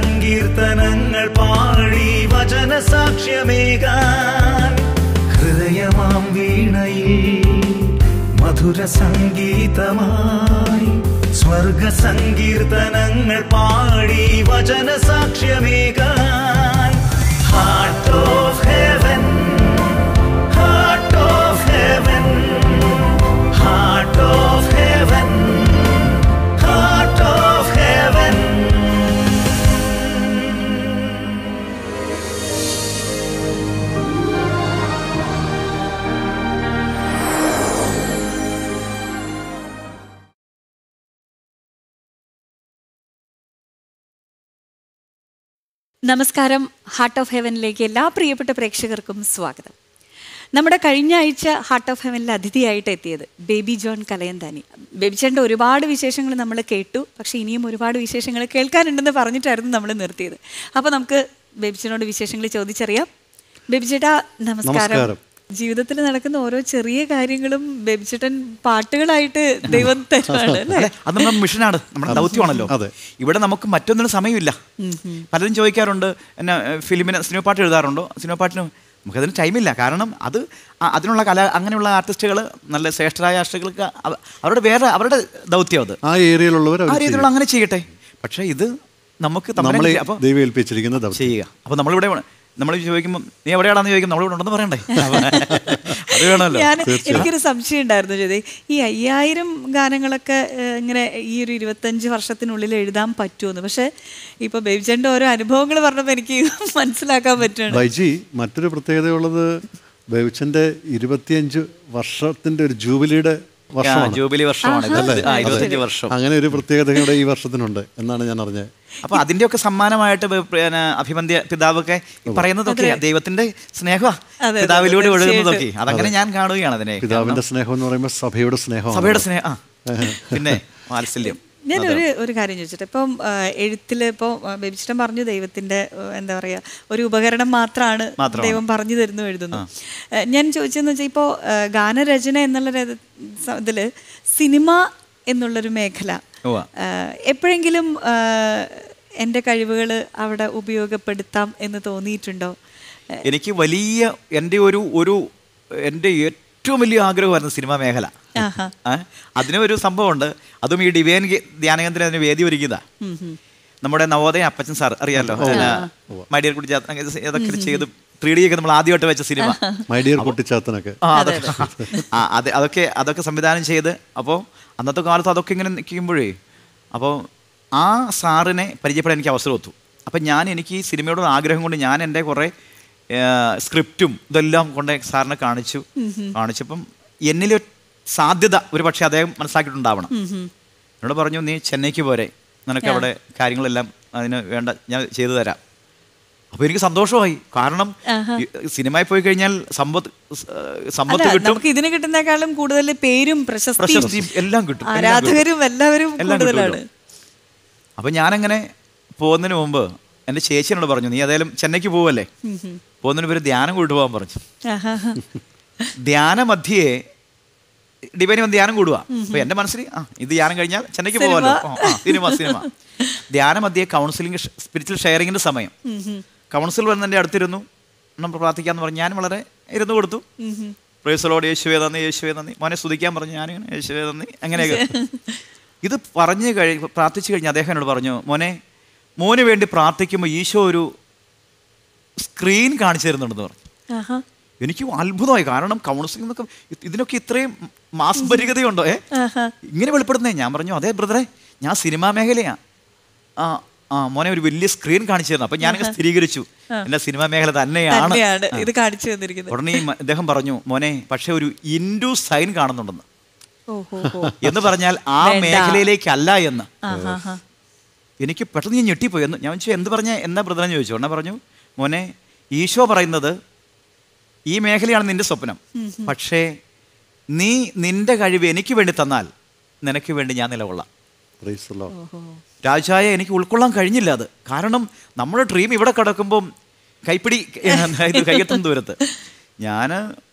സങ്കീർത്തനങ്ങൾ പാടി വചന സാക്ഷ്യമേകാൻ ഹൃദയമാം വീണയിൽ മധുര സംഗീതമായി സ്വർഗ സങ്കീർത്തനങ്ങൾ പാടി വചന സാക്ഷ്യമേകാൻ heart of heaven heart of heaven heart of heaven heart of heaven നമസ്കാരം ഹാർട്ട് ഓഫ് ഹെവനിലേക്ക് എല്ലാ പ്രിയപ്പെട്ട പ്രേക്ഷകർക്കും സ്വാഗതം നമ്മുടെ കഴിഞ്ഞ ആഴ്ച ഹാർട്ട് ഓഫ് ഹെവനിൽ അതിഥിയായിട്ട് എത്തിയത് ബേബി ജോൺ കലയന്താനി ബേബി ചേട്ടൻ്റെ ഒരുപാട് വിശേഷങ്ങൾ നമ്മൾ കേട്ടു പക്ഷേ ഇനിയും ഒരുപാട് വിശേഷങ്ങൾ കേൾക്കാനുണ്ടെന്ന് പറഞ്ഞിട്ടായിരുന്നു നമ്മൾ നിർത്തിയത് അപ്പോൾ നമുക്ക് ബേബി ചേട്ടനോട് വിശേഷങ്ങൾ ചോദിച്ചറിയാം ബേബി ചേട്ടാ നമസ്കാരം നമസ്കാരം. ജീവിതത്തിൽ നടക്കുന്ന ഓരോ ചെറിയ കാര്യങ്ങളും ബേബി ചേട്ടൻ പാട്ടുകളായിട്ട് ദൈവം തരുവാണ് അല്ലേ അതെ, അത് നമ്മുടെ മിഷനാണ് നമ്മുടെ ദൗത്യമാണല്ലോ അതെ. ഇവിടെ നമുക്ക് മറ്റൊന്നിനും സമയമില്ല പലരും ചോദിക്കാറുണ്ട് എന്നെ ഏഹ്, ഫിലിമിന് സിനിമ പാട്ട് എഴുതാറുണ്ടോ സിനിമ പാട്ടിന് നമുക്കതിന് ടൈമില്ല കാരണം അത് ആ- അതിനുള്ള കല അങ്ങനെയുള്ള ആർട്ടിസ്റ്റുകൾ നല്ല ശ്രേഷ്ഠരായ ആർട്ടിസ്റ്റുകൾക്ക് അവ- അവരുടെ വേറെ അവരുടെ ദൗത്യം അത് ആ ഏരിയയിലുള്ളവർ ആ രീതിയിലുള്ള അങ്ങനെ ചെയ്യട്ടെ പക്ഷേ ഇത് നമുക്ക് തമ്മിൽ നമ്മളെ അപ്പോൾ ദൈവം ഏൽപ്പിച്ചിരിക്കുന്ന ദൗത്യം ചെയ്യുക അപ്പോൾ നമ്മളിവിടെ നമ്മൾ ചോദിക്കുമ്പോൾ നീ എവിടെയാണെന്ന് ചോദിക്കും നമ്മളിവിടെ ഉണ്ടെന്ന് പറയണ്ടേ അപ്പൊ അത് വേണമല്ലോ ഞാൻ എനിക്കൊരു സംശയം ഉണ്ടായിരുന്നു ചോദി ഈ അയ്യായിരം ഗാനങ്ങളൊക്കെ ഏഹ്, ഇങ്ങനെ ഈ ഒരു ഇരുപത്തഞ്ച് വർഷത്തിനുള്ളിൽ എഴുതാൻ പറ്റുമെന്ന് പക്ഷെ ഇപ്പൊ ബേബിച്ചന്റെ ഓരോ അനുഭവങ്ങൾ പറഞ്ഞപ്പോൾ എനിക്ക് മനസ്സിലാക്കാൻ പറ്റുകയാണ് ബൈജി മറ്റൊരു പ്രത്യേകതയുള്ളത് ബേബിച്ചന്റെ ഇരുപത്തിയഞ്ച് വർഷത്തിന്റെ ഒരു ജൂബിലിയുടെ വർഷമാണ് ജൂബിലി വർഷമാണ് ഇത്. അല്ലേ? ആ അതെ. ഇരുപത്തഞ്ച് വർഷം അങ്ങനെ ഒരു പ്രത്യേകത കൂടെ ഈ വർഷത്തിനുണ്ട് എന്നാണ് ഞാൻ അറിഞ്ഞത് അപ്പൊ അതിന്റെയൊക്കെ സമ്മാനമായിട്ട് ബ- പിന്നെ അഭിമന്യ പിതാവൊക്കെ ഈ പറയുന്നതൊക്കെ ദൈവത്തിന്റെ സ്നേഹമാണ് അതെ, പിതാവിലൂടെ അതെ, ഒഴുകുന്നതൊക്കെ അതങ്ങനെ ഞാൻ കാണുകയാണ് അതിനെ പിതാവിന്റെ സ്നേഹം എന്ന് പറയുമ്പോൾ സഭയുടെ സ്നേഹമാണ് സഭയുടെ സ്നേഹം ആ പിന്നെ വാത്സല്യം ഞാൻ ഒരു ഒരു കാര്യം ചോദിച്ചിട്ട് ഇപ്പം എഴുത്തിൽ ഇപ്പോൾ ബേബിച്ചിട്ടൻ പറഞ്ഞു ദൈവത്തിന്റെ ഏഹ്, എന്താ പറയാ ഒരു ഉപകരണം മാത്രമാണ് മാത്രമാണ്. ദൈവം പറഞ്ഞു തരുന്നു എഴുതുന്നു ഏഹ്, ഞാൻ ചോദിച്ചതെന്ന് വെച്ചാൽ ഇപ്പോൾ ഗാനരചന എന്നുള്ള ഒരു സ- ഇതില് സിനിമ എന്നുള്ളൊരു മേഖല ഉവ്വ. ഏഹ്, എപ്പോഴെങ്കിലും ഏഹ്, എൻ്റെ കഴിവുകൾ അവിടെ ഉപയോഗപ്പെടുത്താം എന്ന് തോന്നിയിട്ടുണ്ടോ ഏഹ്, എനിക്ക് വലിയ എൻ്റെ ഒരു ഒരു എൻ്റെ ഏറ്റവും വലിയ ആഗ്രഹമായിരുന്നു സിനിമാ മേഖല ആഹാ. ആ, അതിനൊരു സംഭവമുണ്ട് അതും ഈ ഡിവൈൻ ഗെ- ധ്യാനകേന്ദ്രം അതിന് വേദി ഒരുക്കിയതാ നമ്മുടെ നവോദയ അപ്പച്ചൻ സാർ അറിയാലോ മൈഡിയർ കുട്ടി ചാത്തൻ അതൊക്കെ ചെയ്ത് ത്രീ ഡി ഒക്കെ നമ്മൾ ആദ്യമായിട്ട് വെച്ച സിനിമ മൈ ഡിയർ കുട്ടിച്ചാത്തനൊക്കെ ആ അതൊക്കെ ആ അതെ അതൊക്കെ അതൊക്കെ സംവിധാനം ചെയ്ത് അപ്പോൾ അന്നത്തെ കാലത്ത് അതൊക്കെ ഇങ്ങനെ നിൽക്കുമ്പോഴേ അപ്പോൾ ആ സാറിനെ പരിചയപ്പെടാൻ എനിക്ക് അവസരം ഒത്തു അപ്പം ഞാൻ എനിക്ക് ഈ സിനിമയോട് ആഗ്രഹം കൊണ്ട് ഞാൻ എൻ്റെ കുറേ സ്ക്രിപ്റ്റും ഇതെല്ലാം കൊണ്ട് സാറിനെ കാണിച്ചു കാണിച്ചപ്പം എന്നിലെ സാധ്യത ഒരു പക്ഷേ അദ്ദേഹം മനസ്സിലാക്കിയിട്ടുണ്ടാവണം എന്നോട് പറഞ്ഞു നീ ചെന്നൈക്ക് പോരെ നിനക്ക് അവിടെ കാര്യങ്ങളെല്ലാം അതിന് വേണ്ട ഞാൻ ചെയ്തു തരാം അപ്പോൾ എനിക്ക് സന്തോഷമായി കാരണം ഈ സിനിമയിൽ പോയി കഴിഞ്ഞാൽ സമ്പത്ത് സ്- ഏഹ് സമ്പത്ത് അല്ല കിട്ടും നമുക്ക് ഇതിന് കിട്ടുന്നേക്കാളും കൂടുതൽ പേരും പ്രശസ്തിയും പ്രശസ്തിയും എല്ലാം കിട്ടും എല്ലാം കിട്ടും. ആരാധകരും എല്ലാവരും എല്ലാം കൂടുതലാണ് കിട്ടുമല്ലോ. അപ്പം ഞാനങ്ങനെ പോകുന്നതിന് മുമ്പ് എൻ്റെ ചേച്ചി എന്നോട് പറഞ്ഞു നീ ഏതായാലും ചെന്നൈക്ക് പോവല്ലേ പോകുന്നതിന് പേര് ധ്യാനം കൊണ്ടുപോകാൻ പറഞ്ഞു ആഹാ. ധ്യാന മധ്യേ ഡിവൈന് വന്ന് ധ്യാനം കൂടുക അപ്പൊ എന്റെ മനസ്സിൽ ആ ഇത് ധ്യാനം കഴിഞ്ഞാൽ ചെന്നൈക്ക് പോകാമല്ലോ ആ, ആ, സിനിമ സിനിമ ധ്യാന മധ്യേ കൗൺസിലിംഗ് സ്പിരിച്വൽ ഷെയറിങ്ങിന്റെ സമയം കൗൺസിൽ വന്ന് എൻ്റെ അടുത്തിരുന്നു നമ്മൾ പ്രാർത്ഥിക്കാന്ന് പറഞ്ഞു ഞാൻ വളരെ ഇരുന്ന് കൊടുത്തു പ്രേസലോട് യേശുവേ നന്ദി യേശുവേ നന്ദി മോനെ സ്തുതിക്കാൻ പറഞ്ഞു ഞാനിങ്ങനെ യേശുവേ നന്ദി അങ്ങനെയൊക്കെ ഇത് പറഞ്ഞു കഴി പ്രാർത്ഥിച്ചു കഴിഞ്ഞ് അദ്ദേഹം എന്നോട് പറഞ്ഞു മോനെ മോന് വേണ്ടി പ്രാർത്ഥിക്കുമ്പോൾ ഈശോ ഒരു സ്ക്രീൻ കാണിച്ചു തരുന്നുണ്ടെന്ന് പറഞ്ഞു ആഹാ. എനിക്ക് അത്ഭുതമായി കാരണം കൗൺസിലിംഗ് എന്നൊക്കെ ഇത് ഇതിനൊക്കെ ഇത്രയും മാസ്പരികതയുണ്ടോ ഏ ഇങ്ങനെ വെളിപ്പെടുന്നേ ഞാൻ പറഞ്ഞു അതെ ബ്രദറെ ഞാൻ സിനിമാ മേഖലയാ ആ ആ മോനെ ഒരു വലിയ സ്ക്രീൻ കാണിച്ചു തരണം അപ്പൊ ഞാനങ്ങ് സ്ഥിരീകരിച്ചു എന്റെ സിനിമാ മേഖല തന്നെയാണ് തന്നെയാണ് ഇത് കാണിച്ചു തന്നിരിക്കുന്നത് ഉടനെ ഈ മ- അദ്ദേഹം പറഞ്ഞു മോനെ പക്ഷെ ഒരു ഇൻഡു സൈൻ കാണുന്നുണ്ടെന്ന് ഓഹോ എന്ന് പറഞ്ഞാൽ ആ വേണ്ട. മേഖലയിലേക്കല്ല എന്ന് ആഹാ. എനിക്ക് പെട്ടെന്ന് ഞാൻ ഞെട്ടിപ്പോയി എന്ന് ഞാൻ ചോദിച്ചു എന്ത് പറഞ്ഞ എന്താ ബ്രദറെന്ന് ചോദിച്ചു ഉടനെ പറഞ്ഞു മോനെ ഈശോ പറയുന്നത് ഈ മേഖലയാണ് നിന്റെ സ്വപ്നം പക്ഷേ നീ നിന്റെ കഴിവ് എനിക്ക് വേണ്ടി തന്നാൽ നിനക്ക് വേണ്ടി ഞാൻ നിലകൊള്ളാം Praise the Lord. രാജായ എനിക്ക് ഉൾക്കൊള്ളാൻ കഴിഞ്ഞില്ല അത് കാരണം നമ്മുടെ ഡ്രീം ഇവിടെ കിടക്കുമ്പം കൈപ്പിടി ഇത് കയ്യെത്തും ദൂരത്ത് ഞാൻ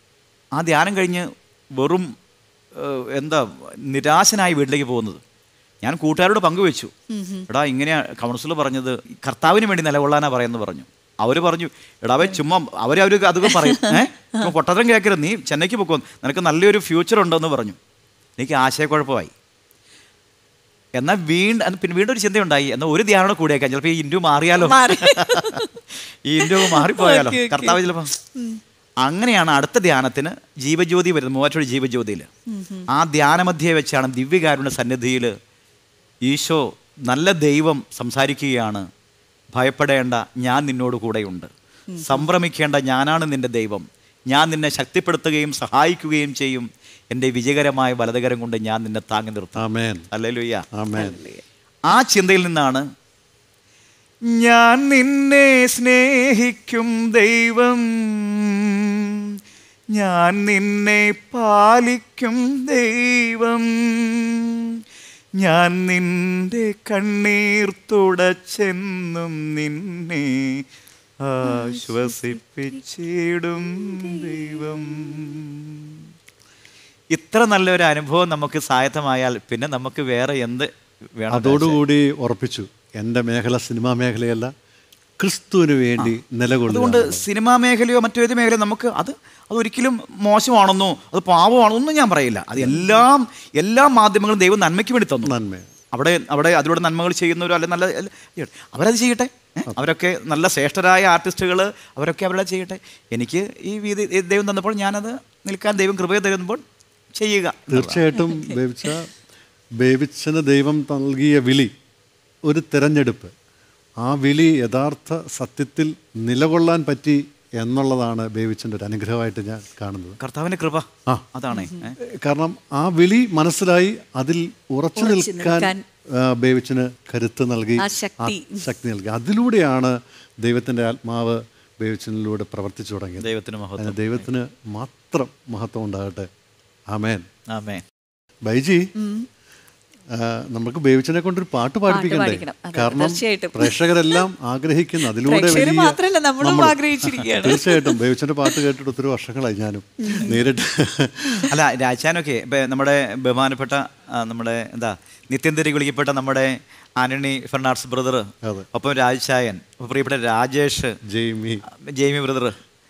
ആ ധ്യാനം കഴിഞ്ഞ് വെറും ഏഹ്, എന്താ നിരാശനായി വീട്ടിലേക്ക് പോകുന്നത് ഞാൻ കൂട്ടുകാരോട് പങ്കുവെച്ചു എടാ ഇങ്ങനെയാ കൗൺസിലർ പറഞ്ഞത് കർത്താവിന് വേണ്ടി നിലകൊള്ളാനാ പറയുന്നത് പറഞ്ഞു അവർ പറഞ്ഞു എടാവേ ചുമ്മാ അവർ അവർ അതൊക്കെ പറയും ഏഹ് പൊട്ടത്തരം കേൾക്കരുത് നീ ചെന്നൈക്ക് പൊക്കോ നിനക്ക് നല്ലൊരു ഫ്യൂച്ചർ ഉണ്ടെന്ന് പറഞ്ഞു എനിക്ക് ആശയക്കുഴപ്പമായി എന്നാൽ വീണ്ടും പിന്നെ വീണ്ടും ഒരു ചിന്തയുണ്ടായി എന്നാൽ ഒരു ധ്യാനം കൂടിയേക്കാം ചിലപ്പോൾ ഈ ഇന്ത്യ മാറിയാലോ മാറി. ഈ ഇന്ത്യ മാറിപ്പോയാലോ ഓക്കേ, ഓക്കേ. കർത്താവ് ചിലപ്പോൾ അങ്ങനെയാണ് അടുത്ത ധ്യാനത്തിന് ജീവജ്യോതി വരുന്നത് മൂവാറ്റുപുഴ ജീവജ്യോതിയിൽ ആ ധ്യാനമധ്യേ വെച്ചാണ് ദിവ്യകാരുണ്യ സന്നിധിയിൽ ഈശോ നല്ല ദൈവം സംസാരിക്കുകയാണ് ഭയപ്പെടേണ്ട ഞാൻ നിന്നോട് കൂടെയുണ്ട് സംഭ്രമിക്കേണ്ട ഞാനാണ് നിന്റെ ദൈവം ഞാൻ നിന്നെ ശക്തിപ്പെടുത്തുകയും സഹായിക്കുകയും ചെയ്യും എൻ്റെ വിജയകരമായ വലതുകരം കൊണ്ട് ഞാൻ നിന്നെ താങ്ങി നിർത്താം ആമേൻ അല്ലേലുയ്യ ആമേൻ ആ ചിന്തയിൽ നിന്നാണ് ഞാൻ നിന്നെ സ്നേഹിക്കും ദൈവം ഞാൻ നിന്നെ പാലിക്കും ദൈവം ഞാൻ നിന്റെ കണ്ണീർ തുടച്ചെന്നും നിന്നെ ആശ്വസിപ്പിച്ചിടും ദൈവം ഇത്ര നല്ലൊരു അനുഭവം നമുക്ക് സായത്തമായാൽ പിന്നെ നമുക്ക് വേറെ എന്ത് വേണം അതോടുകൂടി ഉറപ്പിച്ചു എൻ്റെ മേഖല സിനിമാ മേഖലയല്ല ക്രിസ്തുവിന് വേണ്ടി നിലകൊള്ളുക അതുകൊണ്ട് സിനിമാ മേഖലയോ മറ്റോ ഏത് മേഖലയോ നമുക്ക് അത് അതൊരിക്കലും മോശമാണെന്നോ അത് പാവമാണോ ഒന്നും ഞാൻ പറയില്ല അത് എല്ലാം എല്ലാ മാധ്യമങ്ങളും ദൈവം നന്മയ്ക്ക് വേണ്ടി തന്നു നന്മ അവിടെ അവിടെ അതിലൂടെ നന്മകൾ ചെയ്യുന്നവരോ അല്ലെ നല്ല അല്ല, ചെയ്യട്ടെ. അവരത് ചെയ്യട്ടെ ഏ? അവരൊക്കെ നല്ല ശ്രേഷ്ഠരായ ആർട്ടിസ്റ്റുകൾ അവരൊക്കെ അവരുടെ ചെയ്യട്ടെ എനിക്ക് ഈ വീതി ഈ ദൈവം തന്നപ്പോൾ ഞാനത് നിൽക്കാൻ ദൈവം കൃപയെ തരുമ്പോൾ ചെയ്യുക തീർച്ചയായിട്ടും ബേബിച്ച ബേബിച്ചന് ദൈവം നൽകിയ വിളി ഒരു തിരഞ്ഞെടുപ്പ് ആ വിളി യഥാർത്ഥ സത്യത്തിൽ നിലകൊള്ളാൻ പറ്റി എന്നുള്ളതാണ് ബേബിച്ചൻ്റെ ഒരു അനുഗ്രഹമായിട്ട് ഞാൻ കാണുന്നത് കർത്താവിൻ്റെ കൃപ ആ. അതാണ് ഏ? കാരണം ആ വിളി മനസ്സിലായി അതിൽ ഉറച്ചു ഉറച്ചു നിൽക്കാൻ നിൽക്കാൻ ആ, ബേബിച്ചിന് കരുത്ത് നൽകി ആ ശക്തി. ശക്തി നൽകി അതിലൂടെയാണ് ദൈവത്തിൻ്റെ ആത്മാവ് ബേബിച്ചനിലൂടെ പ്രവർത്തിച്ചു തുടങ്ങിയത് ദൈവത്തിന് മഹത്വം അതിന് ദൈവത്തിന് മാത്രം മഹത്വം ഉണ്ടാകട്ടെ ആമേൻ ആമേ ബൈജി ആ, നമുക്ക് ബേബിച്ചനെ കൊണ്ടൊരു പാട്ട് പാടിപ്പിക്കണ്ടേ പാടിക്കണം. അതെ, കാരണം തീർച്ചയായിട്ടും. പ്രേക്ഷകരെല്ലാം ആഗ്രഹിക്കുന്നു അതിലൂടെ പ്രേക്ഷകര് വലിയ മാത്രമല്ല, നമ്മളും നമ്മളും. ആഗ്രഹിച്ചിരിക്കുകയാണ്. തീർച്ചയായിട്ടും ബേബിച്ചന്റെ പാട്ട് കേട്ടിട്ട് ഒത്തിരി വർഷങ്ങളായി ഞാനും നേരിട്ട് അല്ല രാജാനൊക്കെ ഇപ്പം നമ്മുടെ ബഹുമാനപ്പെട്ട ആ, നമ്മുടെ എന്താ നിത്യം തിരി വിളിക്കപ്പെട്ട നമ്മുടെ ആന്റണി ഫെർണാർഡ്സ് ബ്രദർ അതെ. ഒപ്പം രാജ് ഒപ്പം പ്രിയപ്പെട്ട രാജേഷ് ജെയ്മി ജെയ്മി ബ്രദർ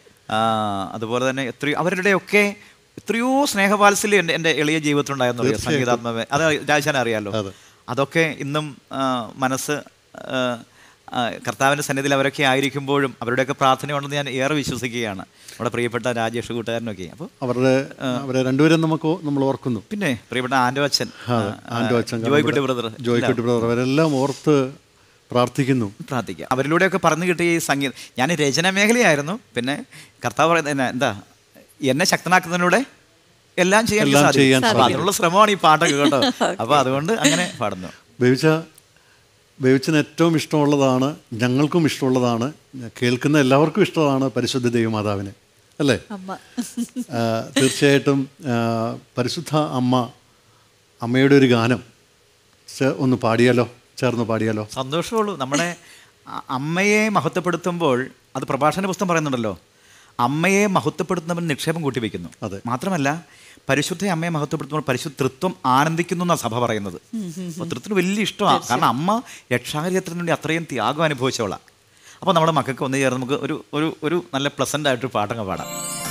അതുപോലെ തന്നെ എത്രയോ അവരുടെയൊക്കെ എത്രയോ സ്നേഹവാത്സല്യം എൻ്റെ എൻ്റെ എളിയ ജീവിതത്തിലുണ്ടായിരുന്നു അറിയാം തീർച്ചയായിട്ടും. സംഗീതാത്മക അത് രാജാൻ അറിയാലോ അതെ. അതൊക്കെ ഇന്നും ആ, മനസ്സ് ആ, ആ, കർത്താവിൻ്റെ സന്നിധിയിൽ അവരൊക്കെ ആയിരിക്കുമ്പോഴും അവരുടെയൊക്കെ പ്രാർത്ഥനയുണ്ടെന്ന് ഞാൻ ഏറെ വിശ്വസിക്കുകയാണ് നമ്മുടെ പ്രിയപ്പെട്ട രാജേഷ് കൂട്ടുകാരനൊക്കെ അപ്പോൾ അവരുടെ അവരെ രണ്ടുപേരും നമുക്ക് നമ്മൾ ഓർക്കുന്നു പിന്നെ പ്രിയപ്പെട്ട ആൻഡോ അച്ഛൻ അതെ, ആൻഡോ അച്ഛൻ ജോയ്ക്കുട്ടി ബ്രദർ ജോയ്ക്കുട്ടി ബ്രദർ അവരെല്ലാം ഓർത്ത് പ്രാർത്ഥിക്കുന്നു പ്രാർത്ഥിക്കാം അവരിലൂടെയൊക്കെ പറഞ്ഞു കിട്ടിയ ഈ സംഗീതം ഞാൻ രചന മേഖലയായിരുന്നു പിന്നെ കർത്താവ് പറയുന്നത് എന്നാ, എന്താ എന്നെ ശക്തനാക്കുന്നതിലൂടെ എല്ലാം ചെയ്യാൻ എനിക്ക് എല്ലാം സാധിക്കും. ചെയ്യാൻ അപ്പൊ അതിനുള്ള ശ്രമമാണ് ഈ പാട്ടൊക്കെ കേട്ടോ അപ്പൊ അതുകൊണ്ട് അങ്ങനെ പാടുന്നു ബേബിച്ച ബേബിച്ചിന് ഏറ്റവും ഇഷ്ടമുള്ളതാണ് ഞങ്ങൾക്കും ഇഷ്ടമുള്ളതാണ് കേൾക്കുന്ന എല്ലാവർക്കും ഇഷ്ടമാണ് പരിശുദ്ധ ദൈവമാതാവിനെ അല്ലേ അമ്മ ആ, തീർച്ചയായിട്ടും ആ, പരിശുദ്ധ അമ്മ അമ്മയുടെ ഒരു ഗാനം ചേ- ഒന്ന് പാടിയാലോ ചേർന്ന് പാടിയാലോ സന്തോഷമുള്ളൂ നമ്മുടെ അ- അമ്മയെ മഹത്വപ്പെടുത്തുമ്പോൾ അത് പ്രഭാഷണ പുസ്തകം പറയുന്നുണ്ടല്ലോ അമ്മയെ മഹത്വപ്പെടുത്തുന്നവൻ നിക്ഷേപം കൂട്ടിവെക്കുന്നു അതെ. മാത്രമല്ല പരിശുദ്ധ അമ്മയെ മഹത്വപ്പെടുത്തുമ്പോൾ പരിശുദ്ധ തൃത്വം ആനന്ദിക്കുന്നു എന്നാണ് സഭ പറയുന്നത് അപ്പോൾ തൃത്വത്തിന് വലിയ ഇഷ്ടമാണ് കാരണം അമ്മ രക്ഷാചര്യത്തിന് വേണ്ടി അത്രയും ത്യാഗം അനുഭവിച്ചവളാണ് അപ്പോൾ നമ്മുടെ മക്കൾക്ക് ഒന്ന് ചേർന്ന് നമുക്ക് ഒരു ഒരു ഒരു നല്ല പ്ലസൻ്റ് ആയിട്ടൊരു പാട്ടങ്ങ് പാടാം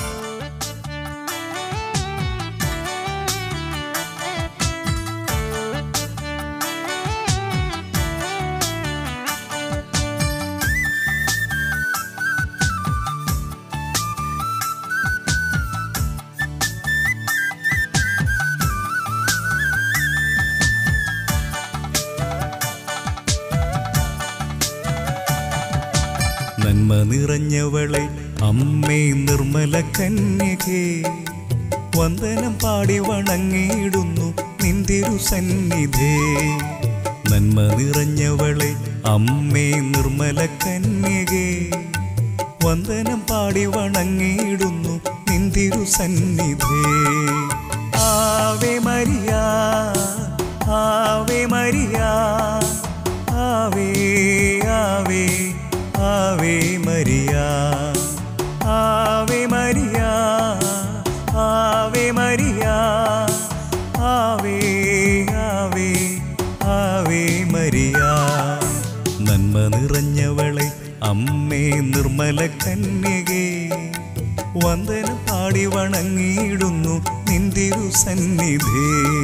നന്മ നിറഞ്ഞവളെ അമ്മേ നിർമ്മല കന്യകേ വന്ദനം പാടി വണങ്ങിയിടുന്നു നിന്തിരു സന്നിധേ നന്മ നിറഞ്ഞവളെ അമ്മേ നിർമ്മല കന്യകേ വന്ദനം പാടി വണങ്ങിയിടുന്നു നിന്തിരു സന്നിധേ ആവേ മരിയ ആവേ മരിയ ആവേ ആവേ ആവേ മരിയ ആവേ മരിയ ആവേ മരിയ ആവേ ആവേ നിറഞ്ഞവളെ അമ്മേ നിർമ്മല കന്യകേ വന്ദനം പാടി വണങ്ങിയിടുന്നു നിന്തിരു സന്നിധേ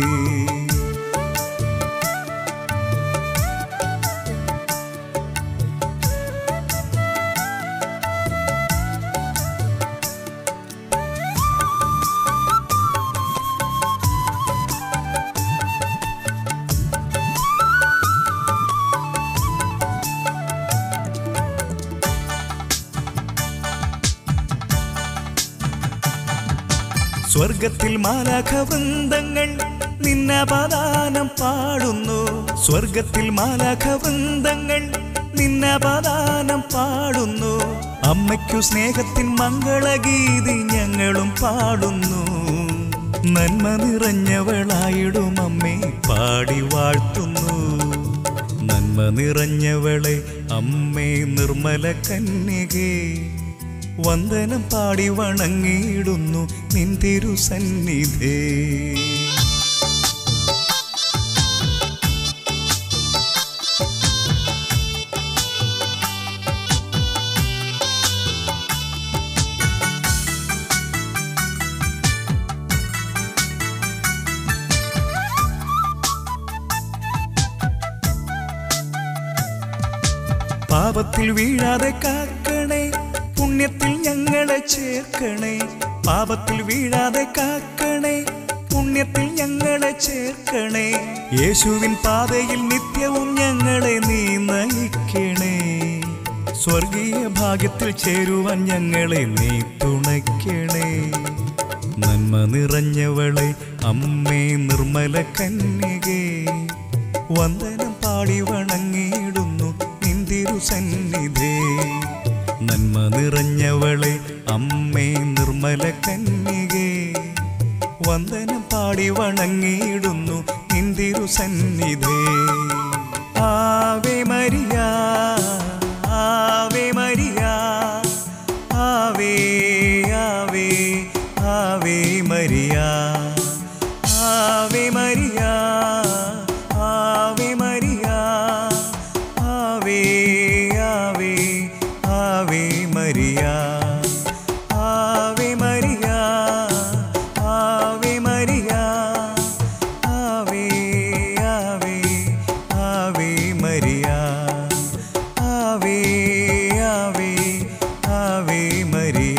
സ്വർഗത്തിൽ മാലാഖവൃന്ദങ്ങൾ നിന്നപദാനം പാടുന്നു സ്വർഗത്തിൽ മാലാഖവൃന്ദങ്ങൾ നിന്നപദാനം പാടുന്നു അമ്മയ്ക്കു സ്നേഹത്തിൻ മംഗളഗീതി ഞങ്ങളും പാടുന്നു നന്മ നിറഞ്ഞവളായിടും അമ്മേ പാടി വാഴ്ത്തുന്നു നന്മ നിറഞ്ഞവളെ അമ്മേ നിർമ്മല കന്യകേ വന്ദനം പാടി വണങ്ങിയിടുന്നു നിൻ തിരുസന്നിധേ പാപത്തിൽ വീഴാതെ കാക്കണേ പുണ്യത്തിൽ ഞങ്ങളെ ചേർക്കണേ പാപത്തിൽ വീഴാതെ കാക്കണേ പുണ്യത്തിൽ ഞങ്ങളെ ചേർക്കണേ യേശുവിൻ പാതയിൽ നിത്യവും ഞങ്ങളെ നീ നയിക്കണേ സ്വർഗീയ ഭാഗ്യത്തിൽ ചേരുവാൻ ഞങ്ങളെ നീ തുണയ്ക്കണേ നന്മ നിറഞ്ഞവളെ അമ്മേ നിർമ്മല കന്യകേ വന്ദനം പാടി വണങ്ങിയിടുന്നു നിന്തിരു സന്നിധേ നന്മ നിറഞ്ഞവളെ അമ്മേ നിർമ്മല കന്യകേ വന്ദനം പാടി വണങ്ങിയിടുന്നു നിന്തിരു സന്നിധേ ആവേ മരിയ ആവേ മരിയ ആവേ ആവേ ആവേ മരിയ ആവേ മരിയ ആവേ മരിയ ആവേ ആവേ ആവേ മരിയ ആവേ മരിയ ആവേ മരിയ ആവേ ആവേ ആവേ മരിയ ആവേ ആവേ ആവേ മരിയ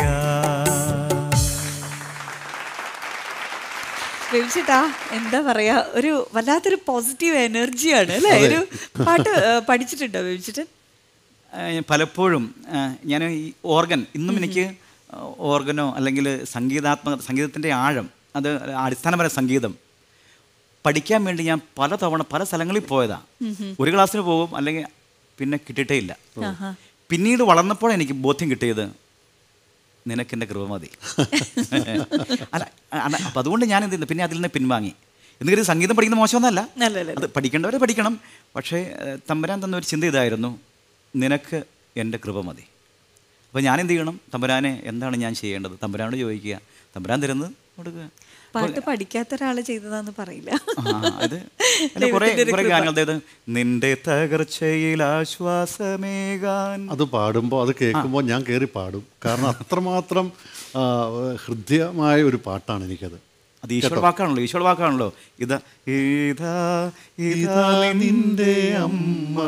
ബേബിച്ചേട്ടാ എന്താ പറയാ ഒരു വല്ലാത്തൊരു പോസിറ്റീവ് എനർജിയാണ് അല്ലേ ഒരു പാട്ട് ഏ, പഠിച്ചിട്ടുണ്ടോ ബേബിച്ചേട്ടൻ ഏഹ് പലപ്പോഴും ഏഹ് ഞാൻ ഈ ഓർഗൻ ഇന്നും എനിക്ക് ഓർഗനോ അല്ലെങ്കിൽ സംഗീതാത്മക സംഗീതത്തിൻ്റെ ആഴം അത് അടിസ്ഥാനപര സംഗീതം പഠിക്കാൻ വേണ്ടി ഞാൻ പല തവണ പല സ്ഥലങ്ങളിൽ പോയതാ ഒരു ക്ലാസ്സിന് പോകും അല്ലെങ്കിൽ പിന്നെ കിട്ടിയിട്ടേ ഇല്ല പിന്നീട് വളർന്നപ്പോൾ എനിക്ക് ബോധ്യം കിട്ടിയത് നിനക്കെൻ്റെ കൃപ മതി അല്ല അല്ല, അപ്പം അതുകൊണ്ട് ഞാൻ എന്ത് ചെയ്യുന്നു പിന്നെ അതിൽ നിന്ന് പിൻവാങ്ങി എന്തെങ്കിലും സംഗീതം പഠിക്കുന്നത് മോശമൊന്നല്ല അല്ല, അല്ല, അത് പഠിക്കേണ്ടവരെ പഠിക്കണം പക്ഷേ ഏഹ്, തമ്പുരാൻ തന്ന ഒരു ചിന്ത ഇതായിരുന്നു നിനക്ക് എൻ്റെ കൃപ മതി അപ്പോൾ ഞാൻ എന്ത് ചെയ്യണം തമ്പുരാനെ എന്താണ് ഞാൻ ചെയ്യേണ്ടത് തമ്പുരാനോട് ചോദിക്കുക തമ്പുരാൻ തരുന്നത് കൊടുക്കുക പാട്ട് പഠിക്കാത്ത ഒരാള് ചെയ്തതാന്ന് പറയില്ല ആ, അത് അല്ല, കുറേ ദൈവത്തിന്റെ ഒരു കുറേ കൃപ. ഗാനങ്ങൾ അതായത് നിന്റെ തകർച്ചയിൽ ആശ്വാസമേകാൻ അത് പാടുമ്പോൾ അത് കേൾക്കുമ്പോൾ ഞാൻ കയറി പാടും കാരണം അത്രമാത്രം ആ, ഹൃദ്യമായ ഒരു പാട്ടാണ് എനിക്കത് അത് ഈശ്വര വാക്കാണല്ലോ ഈശ്വര വാക്കാണല്ലോ ഇതാ ഇതാ ഇതാ നിന്റെ അമ്മ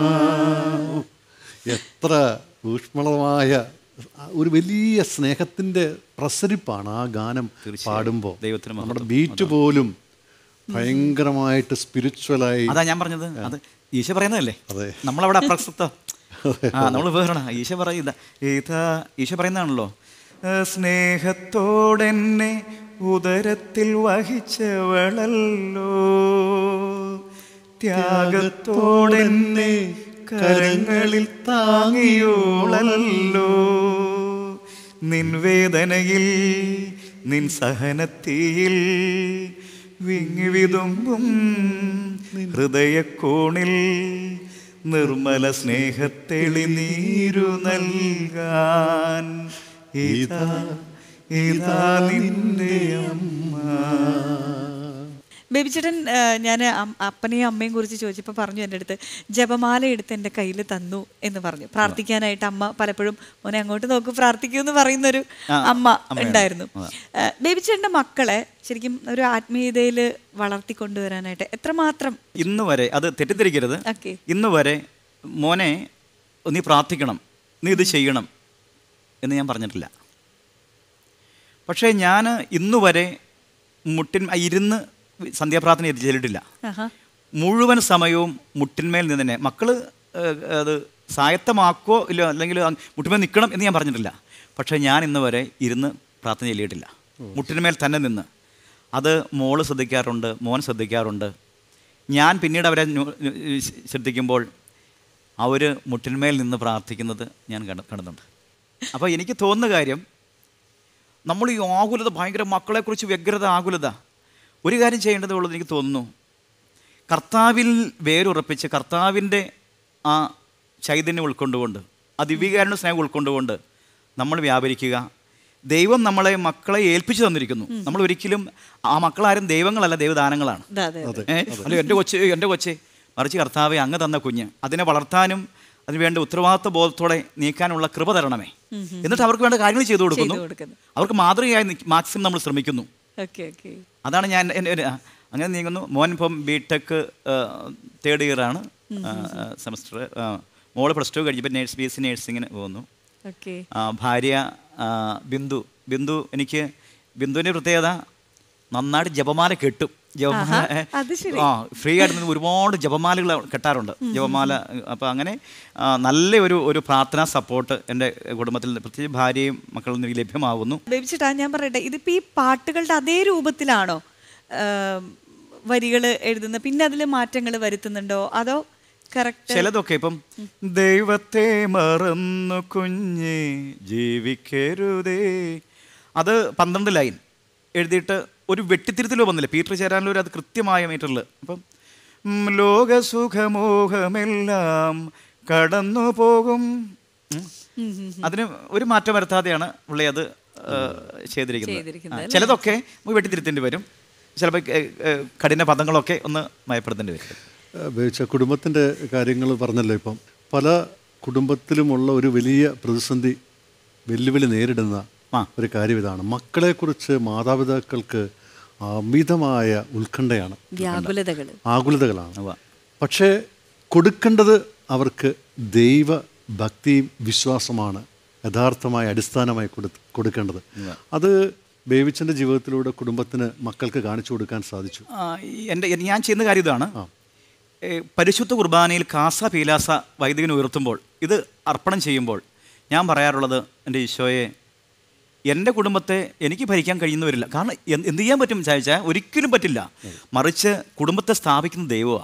എത്ര ഊഷ്മളമായ ഒരു വലിയ സ്നേഹത്തിൻ്റെ പ്രസരിപ്പാണ് ആ ഗാനം പാടുമ്പോൾ ദൈവത്തിന് മഹത്വം. നമ്മുടെ ബീറ്റ് പോലും ഭയങ്കരമായിട്ട് സ്പിരിച്വലായി അതാ ഞാൻ പറഞ്ഞത് അത് ഈശ പറയുന്നതല്ലേ അതെ. നമ്മളവിടെ അപ്രസക്ത ആ നമ്മൾ വേറെ ഈശ പറയുന്ന ഇതാ ഈശ പറയുന്നതാണല്ലോ "ഏ, സ്നേഹത്തോടെന്നെ ഉദരത്തിൽ വഹിച്ചവളല്ലോ ത്യാഗത്തോടെന്നെ കരങ്ങളിൽ താങ്ങിയോളല്ലോ നിൻ വേദനയിൽ നിൻ സഹനത്തിയിൽ വിങ്ങി വിതുമ്പും ഹൃദയക്കോണിൽ നിർമ്മല സ്നേഹത്തെളി നീരു നൽകാൻ ഇതാ ഇതാ നിന്റെ അമ്മ ബേബിച്ചേട്ടൻ ഞാൻ അപ്പനെയും അമ്മയും കുറിച്ച് ചോദിച്ചപ്പോൾ പറഞ്ഞു എൻ്റെ അടുത്ത് ജപമാല എടുത്ത് എൻ്റെ കയ്യിൽ തന്നു എന്ന് പറഞ്ഞു പ്രാർത്ഥിക്കാനായിട്ട് അമ്മ പലപ്പോഴും മോനെ അങ്ങോട്ട് നോക്ക് പ്രാർത്ഥിക്കൂ എന്ന് പറയുന്നൊരു ആ, അമ്മ അമ്മയുണ്ട്. ഉണ്ടായിരുന്നു ബേബിച്ചേട്ടൻ്റെ മക്കളെ ശരിക്കും ഒരു ആത്മീയതയിൽ വളർത്തിക്കൊണ്ടുവരാനായിട്ട് എത്രമാത്രം ഇന്ന് വരെ അത് തെറ്റിദ്ധരിക്കരുത് ഓക്കെ ഇന്ന് വരെ മോനെ നീ പ്രാർത്ഥിക്കണം നീ ഇത് ചെയ്യണം എന്ന് ഞാൻ പറഞ്ഞിട്ടില്ല പക്ഷേ ഞാൻ ഇന്ന് വരെ മുട്ടിൻ ഇരുന്ന് സന്ധ്യാപ്രാർത്ഥന ചെയ്തിട്ടില്ല ആഹാ മുഴുവൻ സമയവും മുട്ടിന്മേൽ നിന്ന് തന്നെ മക്കള് ഏഹ്, അത് സ്വായത്തമാക്കോ ഇല്ല അല്ലെങ്കിൽ അങ് മുട്ടിന്മേൽ നിൽക്കണം എന്ന് ഞാൻ പറഞ്ഞിട്ടില്ല പക്ഷേ ഞാൻ ഇന്ന് വരെ ഇരുന്ന് പ്രാർത്ഥന ചെല്ലിയിട്ടില്ല മുട്ടിന്മേൽ തന്നെ നിന്ന് അത് മോള് ശ്രദ്ധിക്കാറുണ്ട് മോൻ ശ്രദ്ധിക്കാറുണ്ട് ഞാൻ പിന്നീട് അവരെ ന്യൂ- ന്യൂ- ശ്രദ്ധിക്കുമ്പോൾ അവർ മുട്ടിന്മേൽ നിന്ന് പ്രാർത്ഥിക്കുന്നത് ഞാൻ കണ്ട കാണുന്നുണ്ട് അപ്പോൾ എനിക്ക് തോന്നുന്ന കാര്യം നമ്മൾ ഈ ആകുലത ഭയങ്കര മക്കളെക്കുറിച്ച് വ്യഗ്രത ആകുലത ഒരു കാര്യം ചെയ്യേണ്ടതേ ഉള്ളത് എനിക്ക് തോന്നുന്നു കർത്താവിൽ വേരുറപ്പിച്ച് കർത്താവിൻ്റെ ആ ചൈതന്യം ഉൾക്കൊണ്ടുകൊണ്ട് ആ ദിവ്യകാരുണ്യ സ്നേഹം ഉൾക്കൊണ്ടുകൊണ്ട് നമ്മൾ വ്യാപരിക്കുക ദൈവം നമ്മളെ മക്കളെ ഏൽപ്പിച്ചു തന്നിരിക്കുന്നു നമ്മൾ ഒരിക്കലും ആ മക്കളാരും ദൈവങ്ങളല്ല ദൈവദാനങ്ങളാണ് അതെ അതെ അതെ ഏ? അല്ല എൻ്റെ കൊച്ച് എൻ്റെ കൊച്ച് മറിച്ച് കർത്താവെ അങ്ങ് തന്ന കുഞ്ഞ് അതിനെ വളർത്താനും അതിനുവേണ്ട ഉത്തരവാദിത്വ ബോധത്തോടെ നീക്കാനുള്ള കൃപ തരണമേ എന്നിട്ട് അവർക്ക് വേണ്ട കാര്യങ്ങൾ ചെയ്തു കൊടുക്കുന്നു ചെയ്തു കൊടുക്കുന്നു. അവർക്ക് മാതൃകയായി മാക്സിമം നമ്മൾ ശ്രമിക്കുന്നു ഓക്കെ ഓക്കെ അതാണ് ഞാൻ എൻ്റെ ഒരു- അങ്ങനെ നീങ്ങുന്നു മോൻ ഇപ്പം ബി ടെക് തേർഡ് ഇയർ ആണ് സെമസ്റ്റർ മോള് പ്ലസ് ടു കഴിഞ്ഞപ്പോൾ നേഴ്സ് ബി എസ് സി നേഴ്സിങ്ങിന് പോകുന്നു ഓക്കെ ആ, ഭാര്യ ആ, ബിന്ദു ബിന്ദു എനിക്ക് ബിന്ദുവിൻ്റെ പ്രത്യേകത നന്നായിട്ട് ജപമാല കെട്ടും ജപമാല ആഹാ, അത് ശരി. ആ ഫ്രീ ആയിട്ട് നിന്ന് ഒരുപാട് ജപമാലകൾ കെട്ടാറുണ്ട് ജപമാല അപ്പോൾ അങ്ങനെ ആ, നല്ല ഒരു ഒരു പ്രാർത്ഥനാ സപ്പോർട്ട് എൻ്റെ കുടുംബത്തിൽ പ്രത്യേകിച്ച് ഭാര്യയും മക്കളിൽ നിന്ന് ലഭ്യമാകുന്നു ബേബിച്ചിട്ടാ ഞാൻ പറയട്ടെ ഇതിപ്പോ ഈ പാട്ടുകളുടെ അതേ രൂപത്തിലാണോ വരികൾ എഴുതുന്നത് പിന്നെ അതിൽ മാറ്റങ്ങൾ വരുത്തുന്നുണ്ടോ അതോ കറക്റ്റ് ചിലതൊക്കെ ഇപ്പം ദൈവത്തെ മറന്നു കുഞ്ഞ് ജീവിക്കരുതേ അത് പന്ത്രണ്ട് ലൈൻ എഴുതിയിട്ട് ഒരു വെട്ടിത്തിരുത്തലോ വന്നില്ല പീറ്റർ ചേരാനൊരു അത് കൃത്യമായ മീറ്ററിൽ അപ്പം ഉം, ലോകസുഖമോഹമെല്ലാം കടന്നു പോകും ഉം. അതിന് ഒരു മാറ്റം വരുത്താതെയാണ് പുള്ളി അത് ആ, ചെയ്തിരിക്കുന്നത് ചെയ്തിരിക്കുന്നത് ആ, ചിലതൊക്കെ നമുക്ക് വെട്ടിത്തിരുത്തേണ്ടി വരും ചിലപ്പോൾ കഠിന പദങ്ങളൊക്കെ ഒന്ന് മയപ്പെടുത്തേണ്ടി വരും ഉപയോഗിച്ച കുടുംബത്തിൻ്റെ കാര്യങ്ങൾ പറഞ്ഞല്ലോ ഇപ്പം പല കുടുംബത്തിലുമുള്ള ഒരു വലിയ പ്രതിസന്ധി വെല്ലുവിളി നേരിടുന്ന ആ. ഒരു കാര്യം ഇതാണ് മക്കളെക്കുറിച്ച് മാതാപിതാക്കൾക്ക് അമിതമായ ഉത്കണ്ഠയാണ് വ്യാകുലതകൾ ആകുലതകളാണ് ഉവ്വ. പക്ഷേ കൊടുക്കേണ്ടത് അവർക്ക് ദൈവ ഭക്തിയും വിശ്വാസമാണ് യഥാർത്ഥമായ അടിസ്ഥാനമായി കൊടു കൊടുക്കേണ്ടത് അത് ബേബിച്ചൻ്റെ ജീവിതത്തിലൂടെ കുടുംബത്തിന് മക്കൾക്ക് കാണിച്ചു കൊടുക്കാൻ സാധിച്ചു ആ, ഈ എൻ്റെ എൻ- ഞാൻ ചെയ്യുന്ന കാര്യം ഇതാണ് ഏ, പരിശുദ്ധ കുർബാനയിൽ കാസ പീലാസ വൈദികൻ ഉയർത്തുമ്പോൾ ഇത് അർപ്പണം ചെയ്യുമ്പോൾ ഞാൻ പറയാറുള്ളത് എൻ്റെ ഈശോയെ എൻ്റെ കുടുംബത്തെ എനിക്ക് ഭരിക്കാൻ കഴിയുന്നവരില്ല കാരണം എന്ത് എന്ത് ചെയ്യാൻ പറ്റും ചോദിച്ചാൽ ഒരിക്കലും പറ്റില്ല മറിച്ച് കുടുംബത്തെ സ്ഥാപിക്കുന്ന ദൈവമാണ്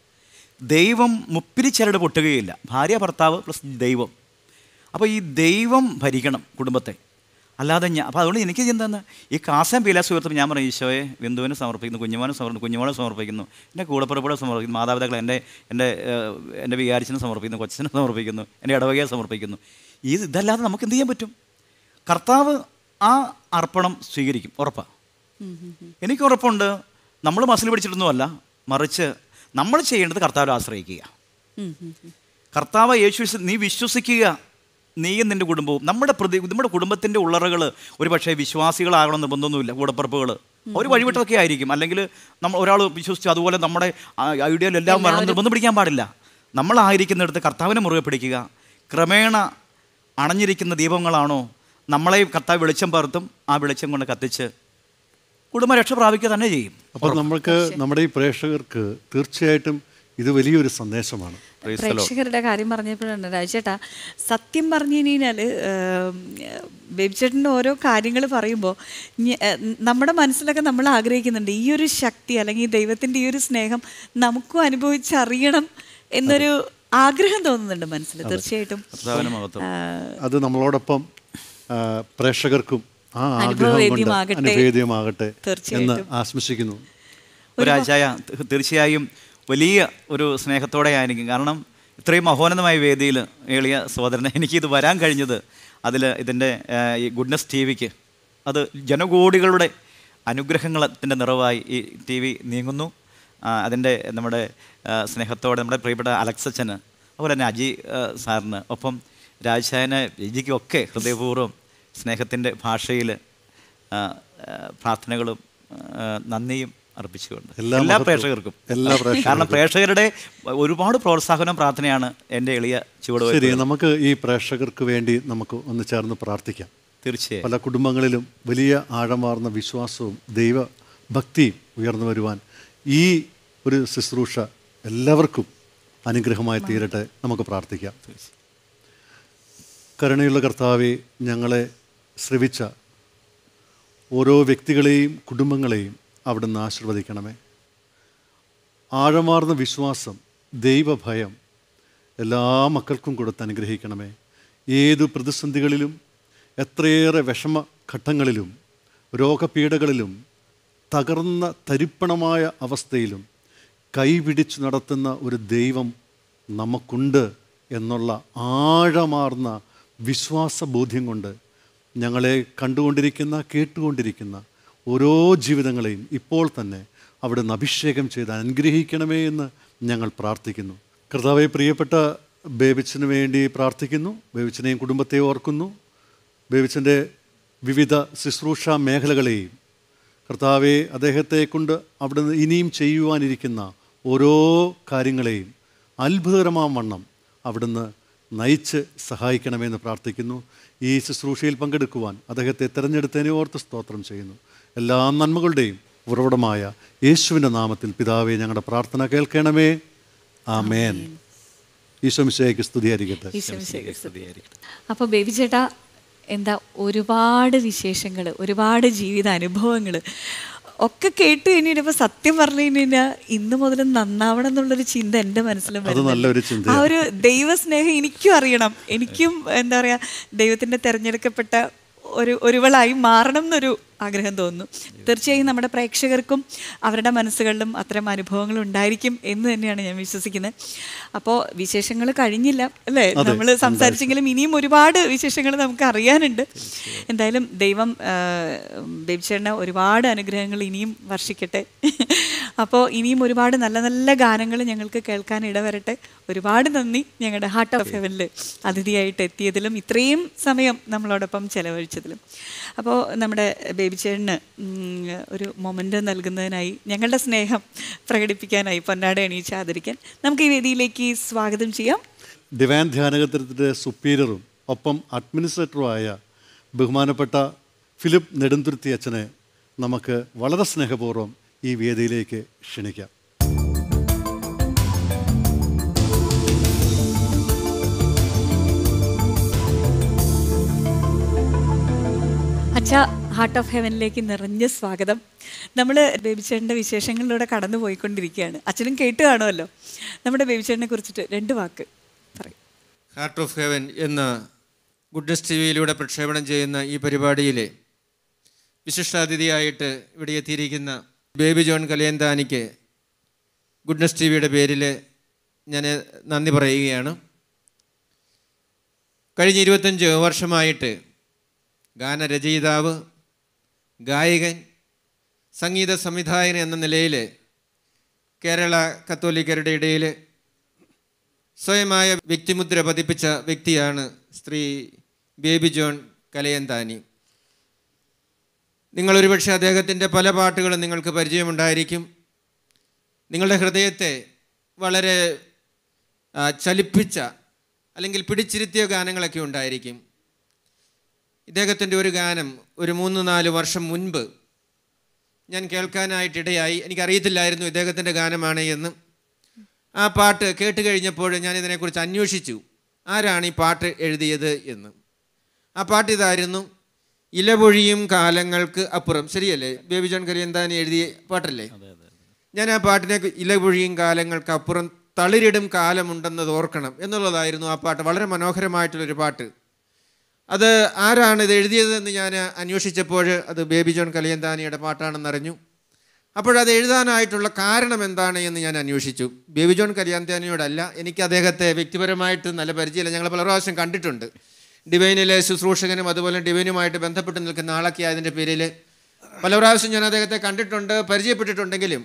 ദൈവം മുപ്പിരി ചരട് പൊട്ടുകയില്ല ഭാര്യ ഭർത്താവ് പ്ലസ് ദൈവം അപ്പോൾ ഈ ദൈവം ഭരിക്കണം കുടുംബത്തെ അല്ലാതെ ഞാൻ അപ്പോൾ അതുകൊണ്ട് എനിക്ക് എന്താണ് ഈ കാസം പീലാസ് ഉയർത്തുമ്പോൾ ഞാൻ പറയും ഈശോയെ ബിന്ദുവിന് സമർപ്പിക്കുന്നു കുഞ്ഞുമോനെ സമർപ്പിക്കുന്നു കുഞ്ഞുമോനെ സമർപ്പിക്കുന്നു എൻ്റെ കൂടപ്പുറപ്പോടെ സമർപ്പിക്കുന്നു മാതാപിതാക്കളെ എൻ്റെ എൻ്റെ ഏഹ്, എൻ്റെ വികാരിച്ചിനെ സമർപ്പിക്കുന്നു കൊച്ചിനെ സമർപ്പിക്കുന്നു എൻ്റെ ഇടവകയെ സമർപ്പിക്കുന്നു ഇത് ഇതല്ലാതെ നമുക്ക് എന്ത് ചെയ്യാൻ പറ്റും കർത്താവ് ആ അർപ്പണം സ്വീകരിക്കും ഉറപ്പാണ് എനിക്ക് ഉറപ്പുണ്ട് നമ്മൾ മസിൽ പിടിച്ചിട്ടൊന്നുമല്ല മറിച്ച് നമ്മൾ ചെയ്യേണ്ടത് കർത്താവിനെ ആശ്രയിക്കുക കർത്താവ് യേശു വിശ്വ- നീ വിശ്വസിക്കുക നീയും നിൻ്റെ കുടുംബവും നമ്മുടെ പ്രതി നമ്മുടെ കുടുംബത്തിൻ്റെ ഉള്ളറകൾ ഒരു പക്ഷേ വിശ്വാസികളാകണം നിർബന്ധമൊന്നുമില്ല കൂടപ്പുറപ്പുകൾ ഒരു വഴിവിട്ടൊക്കെ ആയിരിക്കും അല്ലെങ്കിൽ നമ്മൾ ഒരാൾ വിശ്വസിച്ചു അതുപോലെ നമ്മുടെ ഐഡിയയിലെല്ലാം വരണം നിർബന്ധം പിടിക്കാൻ പാടില്ല നമ്മളായിരിക്കുന്നിടത്ത് കർത്താവിനെ മുറുകെ പിടിക്കുക ക്രമേണ അണഞ്ഞിരിക്കുന്ന ദീപങ്ങളാണോ നമ്മളെ കർത്താവ് വെളിച്ചം പകർത്തും ആ വെളിച്ചം കൊണ്ട് കത്തിച്ച് കുടുംബ രക്ഷ പ്രാപിക്കുക തന്നെ ചെയ്യും അപ്പോൾ നമ്മൾക്ക് നമ്മുടെ ഈ പ്രേക്ഷകർക്ക് തീർച്ചയായിട്ടും ഇത് വലിയൊരു സന്ദേശമാണ് Praise the Lord. പ്രേക്ഷകരുടെ കാര്യം പറഞ്ഞപ്പോഴാണ് രാജേട്ടാ സത്യം പറഞ്ഞു കഴിഞ്ഞാൽ ബേബിച്ചേട്ടൻ്റെ ഓരോ കാര്യങ്ങൾ പറയുമ്പോൾ നമ്മുടെ മനസ്സിലൊക്കെ നമ്മൾ ആഗ്രഹിക്കുന്നുണ്ട് ഈ ഒരു ശക്തി അല്ലെങ്കിൽ ദൈവത്തിൻ്റെ ഈ ഒരു സ്നേഹം നമുക്കും അനുഭവിച്ചറിയണം എന്നൊരു ആഗ്രഹം തോന്നുന്നുണ്ട് മനസ്സിൽ തീർച്ചയായിട്ടും കർത്താവിന് മഹത്വം ആ, അത് നമ്മളോടൊപ്പം ആ, പ്രേക്ഷകർക്കും ആ ആഗ്രഹം കൊണ്ട് അനുഭവവേദ്യമാകട്ടെ. അനുഭേദ്യമാകട്ടെ എന്ന് തീർച്ചയായിട്ടും. ആശംസിക്കുന്നു ഒരാഴ്ചയ തീർച്ചയായും വലിയ ഒരു സ്നേഹത്തോടെ ആയിരിക്കും കാരണം ഇത്രയും മഹോന്നതമായ വേദിയിൽ എളിയ സഹോദരനെ എനിക്കിത് വരാൻ കഴിഞ്ഞത് അതിൽ ഇതിൻ്റെ ഈ ഗുഡ്നസ് ടി വിക്ക് അത് ജനകോടികളുടെ അനുഗ്രഹങ്ങളത്തിൻ്റെ നിറവായി ഈ ടി വി നീങ്ങുന്നു ആ, അതിൻ്റെ നമ്മുടെ ആ, സ്നേഹത്തോടെ നമ്മുടെ പ്രിയപ്പെട്ട അലക്സച്ചന് അതുപോലെ തന്നെ അജി ആ, സാറിന് ഒപ്പം രാജശായന് രജിക്കൊക്കെ ഹൃദയപൂർവ്വം സ്നേഹത്തിൻ്റെ ഭാഷയിൽ പ്രാർത്ഥനകളും ആ, നന്ദിയും അർപ്പിച്ചുകൊണ്ട് എല്ലാ എല്ലാ മഹത്വവും, പ്രേക്ഷകർക്കും എല്ലാ പ്രേക്ഷകർക്കും. കാരണം പ്രേക്ഷകരുടെ ഒരുപാട് പ്രോത്സാഹനം പ്രാർത്ഥനയാണ് എൻ്റെ എളിയ ശരി ചുവടുവയ്പ് നമുക്ക് ഈ പ്രേക്ഷകർക്ക് വേണ്ടി നമുക്ക് ഒന്ന് ചേർന്ന് പ്രാർത്ഥിക്കാം തീർച്ചയായും പല കുടുംബങ്ങളിലും വലിയ ആഴമാർന്ന വിശ്വാസവും ദൈവഭക്തിയും ഉയർന്നു വരുവാൻ ഈ ഒരു ശുശ്രൂഷ എല്ലാവർക്കും അനുഗ്രഹമായി തീരട്ടെ നമുക്ക് പ്രാർത്ഥിക്കാം കരുണയുള്ള കർത്താവെ ഞങ്ങളെ ശ്രവിച്ച ഓരോ വ്യക്തികളെയും കുടുംബങ്ങളെയും അവിടുന്ന് ആശീർവദിക്കണമേ ആഴമാർന്ന വിശ്വാസം ദൈവഭയം എല്ലാ മക്കൾക്കും കൊടുത്ത് അനുഗ്രഹിക്കണമേ ഏതു പ്രതിസന്ധികളിലും എത്രയേറെ വിഷമഘട്ടങ്ങളിലും രോഗപീഠകളിലും തകർന്ന തരിപ്പണമായ അവസ്ഥയിലും കൈപിടിച്ചു നടത്തുന്ന ഒരു ദൈവം നമുക്കുണ്ട് എന്നുള്ള ആഴമാർന്ന വിശ്വാസബോധ്യം കൊണ്ട് ഞങ്ങളെ കണ്ടുകൊണ്ടിരിക്കുന്ന കേട്ടുകൊണ്ടിരിക്കുന്ന ഓരോ ജീവിതങ്ങളെയും ഇപ്പോൾ തന്നെ അവിടുന്ന് അഭിഷേകം ചെയ്ത് അനുഗ്രഹിക്കണമേ എന്ന് ഞങ്ങൾ പ്രാർത്ഥിക്കുന്നു കർത്താവെ പ്രിയപ്പെട്ട ബേബിച്ചിന് വേണ്ടി പ്രാർത്ഥിക്കുന്നു ബേബിച്ചിനെയും കുടുംബത്തെയും ഓർക്കുന്നു ബേബിച്ചൻ്റെ വിവിധ ശുശ്രൂഷ മേഖലകളെയും കർത്താവെ അദ്ദേഹത്തെ കൊണ്ട് അവിടുന്ന് ഇനിയും ചെയ്യുവാനിരിക്കുന്ന ഓരോ കാര്യങ്ങളെയും അത്ഭുതകരമാം വണ്ണം അവിടുന്ന് നയിച്ച് സഹായിക്കണമെന്ന് പ്രാർത്ഥിക്കുന്നു ഈ ശുശ്രൂഷയിൽ പങ്കെടുക്കുവാൻ അദ്ദേഹത്തെ തിരഞ്ഞെടുത്തതിനെ ഓർത്ത് സ്തോത്രം ചെയ്യുന്നു എല്ലാ നന്മകളുടെയും ഉറവിടമായ യേശുവിൻ്റെ നാമത്തിൽ പിതാവെ ഞങ്ങളുടെ പ്രാർത്ഥന കേൾക്കണമേ ആമേൻ ഈശോമിശയ്ക്ക് സ്തുതിയായിരിക്കട്ടെ ഈശോമിശിഹായ്ക്ക് സ്തുതി. അപ്പോൾ ബേബി ചേട്ടാ എന്താ ഒരുപാട് വിശേഷങ്ങൾ ഒരുപാട് ജീവിത അനുഭവങ്ങൾ ഒക്കെ കേട്ട് കഴിഞ്ഞിട്ട് സത്യം പറഞ്ഞു കഴിഞ്ഞാൽ ഇന്ന് മുതൽ നന്നാവണം എന്നുള്ളൊരു ചിന്ത എൻ്റെ മനസ്സിലും അത് വരുന്നുണ്ട്. നല്ലൊരു ആ ചിന്തയാണ് ഒരു ദൈവസ്നേഹം എനിക്കും അറിയണം എനിക്കും എന്താ പറയുക ദൈവത്തിൻ്റെ തിരഞ്ഞെടുക്കപ്പെട്ട ഒരു ഒരുവളായി മാറണം എന്നൊരു ആഗ്രഹം തോന്നുന്നു തീർച്ചയായും നമ്മുടെ പ്രേക്ഷകർക്കും അവരുടെ മനസ്സുകളിലും അത്തരം അനുഭവങ്ങൾ ഉണ്ടായിരിക്കും എന്ന് തന്നെയാണ് ഞാൻ വിശ്വസിക്കുന്നത് അപ്പോൾ വിശേഷങ്ങൾ കഴിഞ്ഞില്ല അല്ലേ നമ്മൾ സംസാരിച്ചെങ്കിലും ഇനിയും ഒരുപാട് വിശേഷങ്ങൾ നമുക്ക് അറിയാനുണ്ട് എന്തായാലും ദൈവം ബേബിച്ചേട്ടന് ഒരുപാട് അനുഗ്രഹങ്ങൾ ഇനിയും വർഷിക്കട്ടെ അപ്പോൾ ഇനിയും ഒരുപാട് നല്ല നല്ല ഗാനങ്ങൾ ഞങ്ങൾക്ക് കേൾക്കാൻ ഇടവരട്ടെ ഒരുപാട് നന്ദി ഞങ്ങളുടെ ഹാർട്ട് ഓഫ് ഹെവനിൽ അതിഥിയായിട്ട് എത്തിയതിലും ഇത്രയും സമയം നമ്മളോടൊപ്പം ചെലവഴിച്ചതിലും അപ്പോൾ നമ്മുടെ ബേബിച്ചേട്ടന് ഉം, ഒരു മൊമെൻ്റ് നൽകുന്നതിനായി ഞങ്ങളുടെ സ്നേഹം പ്രകടിപ്പിക്കാനായി പൊന്നാട എണീച്ച് ആദരിക്കാൻ നമുക്ക് ഈ വേദിയിലേക്ക് സ്വാഗതം ചെയ്യാം ഡിവൈൻ ധ്യാനകേന്ദ്രത്തിൻ്റെ സുപ്പീരിയറും ഒപ്പം അഡ്മിനിസ്ട്രേറ്ററുമായ ബഹുമാനപ്പെട്ട ഫിലിപ്പ് നെടുന്തുരുത്തി അച്ഛനെ നമുക്ക് വളരെ സ്നേഹപൂർവ്വം ഈ വേദിയിലേക്ക് ക്ഷണിക്കാം അച്ഛ ഹാർട്ട് ഓഫ് ഹെവനിലേക്ക് നിറഞ്ഞ സ്വാഗതം നമ്മൾ ബേബിച്ചേട്ടൻ്റെ വിശേഷങ്ങളിലൂടെ കടന്നു പോയിക്കൊണ്ടിരിക്കുകയാണ് അച്ഛനും കേട്ട് കാണുമല്ലോ നമ്മുടെ ബേബിച്ചേട്ടനെ കുറിച്ചിട്ട് രണ്ട് വാക്ക് പറയും ഹാർട്ട് ഓഫ് ഹെവൻ എന്ന ഗുഡ്നസ് ടി വിയിലൂടെ പ്രക്ഷേപണം ചെയ്യുന്ന ഈ പരിപാടിയിലെ വിശിഷ്ടാതിഥിയായിട്ട് ഇവിടെ എത്തിയിരിക്കുന്ന ബേബി ജോൺ കലയന്താനിക്ക് ഗുഡ്നസ് ടി വിയുടെ പേരിൽ ഞാൻ നന്ദി പറയുകയാണ് കഴിഞ്ഞ ഇരുപത്തഞ്ച് വർഷമായിട്ട് ഗാനരചയിതാവ് ഗായകൻ സംഗീത സംവിധായകൻ എന്ന നിലയിൽ കേരള കത്തോലിക്കരുടെ ഇടയിൽ സ്വയമായ വ്യക്തിമുദ്ര പതിപ്പിച്ച വ്യക്തിയാണ് സ്ത്രീ ബേബി ജോൺ കലയന്താനി നിങ്ങൾ ഒരുപക്ഷെ അദ്ദേഹത്തിൻ്റെ പല പാട്ടുകളും നിങ്ങൾക്ക് പരിചയമുണ്ടായിരിക്കും നിങ്ങളുടെ ഹൃദയത്തെ വളരെ ആ, ചലിപ്പിച്ച അല്ലെങ്കിൽ പിടിച്ചിരുത്തിയ ഗാനങ്ങളൊക്കെ ഉണ്ടായിരിക്കും ഇദ്ദേഹത്തിൻ്റെ ഒരു ഗാനം ഒരു മൂന്ന് നാല് വർഷം മുൻപ് ഞാൻ കേൾക്കാനായിട്ടിടയായി എനിക്കറിയത്തില്ലായിരുന്നു ഇദ്ദേഹത്തിൻ്റെ ഗാനമാണ് എന്ന് ആ പാട്ട് കേട്ട് കഴിഞ്ഞപ്പോൾ ഞാൻ ഇതിനെക്കുറിച്ച് അന്വേഷിച്ചു ആരാണ് ഈ പാട്ട് എഴുതിയത് എന്ന് ആ പാട്ട് ഇതായിരുന്നു ഇലപൊഴിയും കാലങ്ങൾക്ക് അപ്പുറം ശരിയല്ലേ ബേബി ജോൺ കരിയന്താനി എഴുതിയ പാട്ടല്ലേ ഞാൻ ആ പാട്ടിനെ ഇലപൊഴിയും കാലങ്ങൾക്ക് അപ്പുറം തളിരിടും കാലമുണ്ടെന്നത് ഓർക്കണം എന്നുള്ളതായിരുന്നു ആ പാട്ട് വളരെ മനോഹരമായിട്ടുള്ളൊരു പാട്ട് അത് ആരാണ് ഇത് എഴുതിയതെന്ന് ഞാൻ അന്വേഷിച്ചപ്പോൾ അത് ബേബി ജോൺ കലിയന്താനിയുടെ പാട്ടാണെന്നറിഞ്ഞു അപ്പോഴത് എഴുതാനായിട്ടുള്ള കാരണം എന്താണ് എന്ന് ഞാൻ അന്വേഷിച്ചു ബേബി ജോൺ കലിയാന്താനിയോടല്ല എനിക്ക് അദ്ദേഹത്തെ വ്യക്തിപരമായിട്ട് നല്ല പരിചയമില്ല ഞങ്ങൾ പല പ്രാവശ്യം കണ്ടിട്ടുണ്ട് ഡിവൈനിലെ ശുശ്രൂഷകനും അതുപോലെ ഡിവൈനുമായിട്ട് ബന്ധപ്പെട്ട് നിൽക്കുന്ന ആളൊക്കെ അതിൻ്റെ പേരിൽ പല പ്രാവശ്യം ഞാൻ അദ്ദേഹത്തെ കണ്ടിട്ടുണ്ട് പരിചയപ്പെട്ടിട്ടുണ്ടെങ്കിലും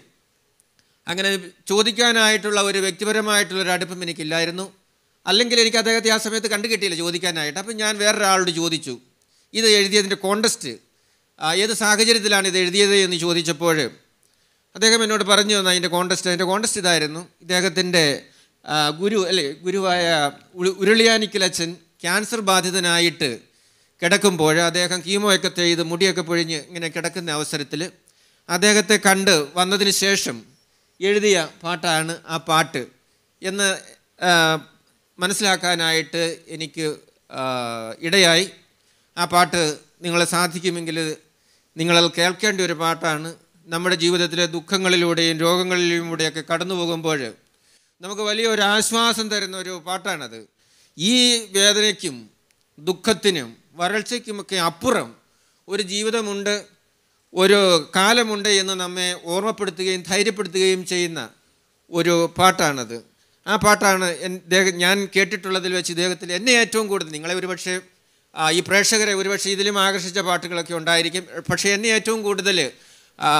അങ്ങനെ ചോദിക്കാനായിട്ടുള്ള ഒരു വ്യക്തിപരമായിട്ടുള്ള ഒരു അടുപ്പം എനിക്കില്ലായിരുന്നു അല്ലെങ്കിൽ എനിക്ക് അദ്ദേഹത്തെ ആ സമയത്ത് കണ്ടു കിട്ടിയില്ല ചോദിക്കാനായിട്ട് അപ്പം ഞാൻ വേറൊരാളോട് ചോദിച്ചു ഇത് എഴുതിയതിൻ്റെ കോണ്ടസ്റ്റ് ഏത് സാഹചര്യത്തിലാണ് ഇത് എഴുതിയത് എന്ന് ചോദിച്ചപ്പോൾ അദ്ദേഹം എന്നോട് പറഞ്ഞു തന്ന അതിൻ്റെ കോണ്ടസ്റ്റ് അതിൻ്റെ കോണ്ടസ്റ്റ് ഇതായിരുന്നു ഇദ്ദേഹത്തിൻ്റെ ആ, ഗുരു അല്ലേ ഗുരുവായ ഉ- ഉരുളിയാനിക്കലച്ചൻ ക്യാൻസർ ബാധിതനായിട്ട് കിടക്കുമ്പോൾ അദ്ദേഹം കീമോയൊക്കെ ചെയ്ത് മുടിയൊക്കെ പൊഴിഞ്ഞ് ഇങ്ങനെ കിടക്കുന്ന അവസരത്തിൽ അദ്ദേഹത്തെ കണ്ട് വന്നതിന് ശേഷം എഴുതിയ പാട്ടാണ് ആ പാട്ട് എന്ന് ആ, മനസ്സിലാക്കാനായിട്ട് എനിക്ക് ആ, ഇടയായി ആ പാട്ട് നിങ്ങളെ സാധിക്കുമെങ്കിൽ നിങ്ങളത് കേൾക്കേണ്ട ഒരു പാട്ടാണ് നമ്മുടെ ജീവിതത്തിലെ ദുഃഖങ്ങളിലൂടെയും രോഗങ്ങളിലൂടെയൊക്കെ കടന്നു പോകുമ്പോൾ നമുക്ക് വലിയൊരു ആശ്വാസം തരുന്ന ഒരു പാട്ടാണത് ഈ വേദനയ്ക്കും ദുഃഖത്തിനും വരൾച്ചയ്ക്കുമൊക്കെ അപ്പുറം ഒരു ജീവിതമുണ്ട് ഒരു കാലമുണ്ട് എന്ന് നമ്മെ ഓർമ്മപ്പെടുത്തുകയും ധൈര്യപ്പെടുത്തുകയും ചെയ്യുന്ന ഒരു പാട്ടാണത് ആ പാട്ടാണ് എൻ- ദേഹ- ഞാൻ കേട്ടിട്ടുള്ളതിൽ വെച്ച് ഇദ്ദേഹത്തിൽ എന്നെ ഏറ്റവും കൂടുതൽ നിങ്ങളെ ഒരുപക്ഷെ ആ, ഈ പ്രേക്ഷകരെ ഒരുപക്ഷെ ഇതിലും ആകർഷിച്ച പാട്ടുകളൊക്കെ ഉണ്ടായിരിക്കും പക്ഷേ എന്നെ ഏറ്റവും കൂടുതൽ ആ,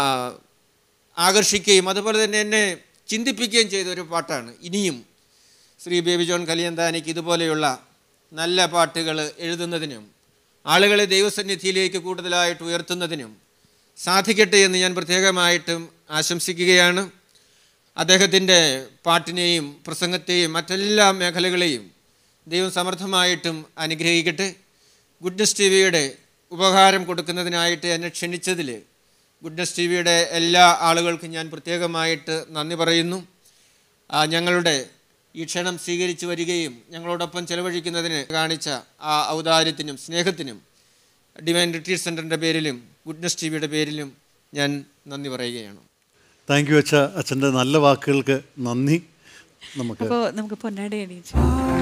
ആകർഷിക്കുകയും അതുപോലെ തന്നെ എന്നെ ചിന്തിപ്പിക്കുകയും ചെയ്ത ഒരു പാട്ടാണ് ഇനിയും ശ്രീ ബേബി ജോൺ കലിയന്താനിക്ക് ഇതുപോലെയുള്ള നല്ല പാട്ടുകൾ എഴുതുന്നതിനും ആളുകളെ ദൈവസന്നിധിയിലേക്ക് കൂടുതലായിട്ട് ഉയർത്തുന്നതിനും സാധിക്കട്ടെ എന്ന് ഞാൻ പ്രത്യേകമായിട്ടും ആശംസിക്കുകയാണ് അദ്ദേഹത്തിൻ്റെ പാട്ടിനെയും പ്രസംഗത്തെയും മറ്റെല്ലാ മേഖലകളെയും ദൈവം സമർത്ഥമായിട്ടും അനുഗ്രഹിക്കട്ടെ ഗുഡ്നസ് ടി വിയുടെ ഉപകാരം കൊടുക്കുന്നതിനായിട്ട് എന്നെ ക്ഷണിച്ചതിൽ ഗുഡ്നസ് ടി വിയുടെ എല്ലാ ആളുകൾക്കും ഞാൻ പ്രത്യേകമായിട്ട് നന്ദി പറയുന്നു ആ, ഞങ്ങളുടെ ഈ ക്ഷണം സ്വീകരിച്ചു വരികയും ഞങ്ങളോടൊപ്പം ചെലവഴിക്കുന്നതിന് കാണിച്ച ആ ഔദാര്യത്തിനും സ്നേഹത്തിനും ഡിവൈൻ റിട്രീറ്റ് സെൻറ്ററിൻ്റെ പേരിലും ഗുഡ്നസ് ടി വിയുടെ പേരിലും ഞാൻ നന്ദി പറയുകയാണ് താങ്ക് യു അച്ഛ അച്ഛൻ്റെ നല്ല വാക്കുകൾക്ക് നന്ദി നമുക്ക് അപ്പോൾ നമുക്ക് പൊന്നാടി എണീച്ചു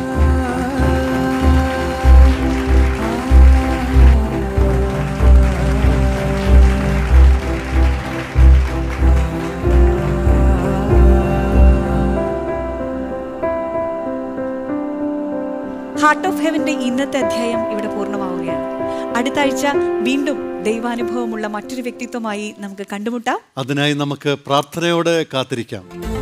ഹാർട്ട് ഓഫ് ഹെവന്റെ ഇന്നത്തെ അധ്യായം ഇവിടെ പൂർണ്ണമാവുകയാണ് അടുത്ത ആഴ്ച വീണ്ടും ദൈവാനുഭവമുള്ള മറ്റൊരു വ്യക്തിത്വമായി നമുക്ക് കണ്ടുമുട്ടാം അതിനായി നമുക്ക് പ്രാർത്ഥനയോടെ കാത്തിരിക്കാം